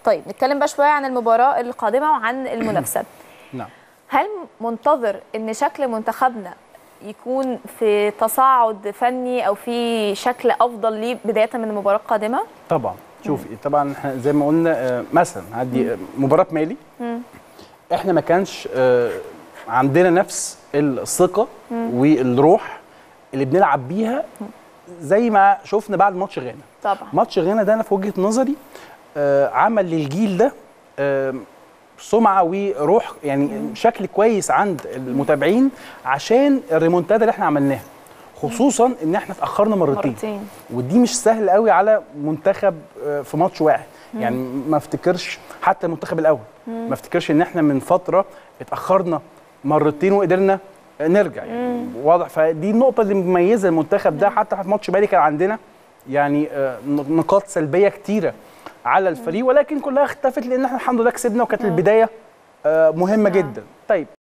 طيب نتكلم بقى شويه عن المباراه القادمه وعن المنافسه نعم هل منتظر ان شكل منتخبنا يكون في تصاعد فني او في شكل افضل ليه بدايه من المباراه القادمه طبعا شوفي طبعا احنا زي ما قلنا آه، مثلا هدي آه، مباراه مالي احنا ما كانش آه، عندنا نفس الثقه والروح اللي بنلعب بيها زي ما شفنا بعد ماتش غانا طبعا ماتش غانا ده انا في وجهه نظري آه، عمل للجيل ده آه، سمعه وروح يعني شكل كويس عند المتابعين عشان الريمونتادا اللي احنا عملناها خصوصا ان احنا اتاخرنا مرتين مرتين ودي مش سهل قوي على منتخب آه، في ماتش واحد يعني ما افتكرش حتى المنتخب الاول ما افتكرش ان احنا من فتره اتاخرنا مرتين وقدرنا نرجع يعني واضح فدي النقطه اللي مميزه المنتخب ده حتى في ماتش بالي كان عندنا يعني آه، نقاط سلبيه كتيره على الفريق ولكن كلها اختفت لان احنا الحمد لله كسبنا وكانت البدايه آه، مهمه نعم. جدا طيب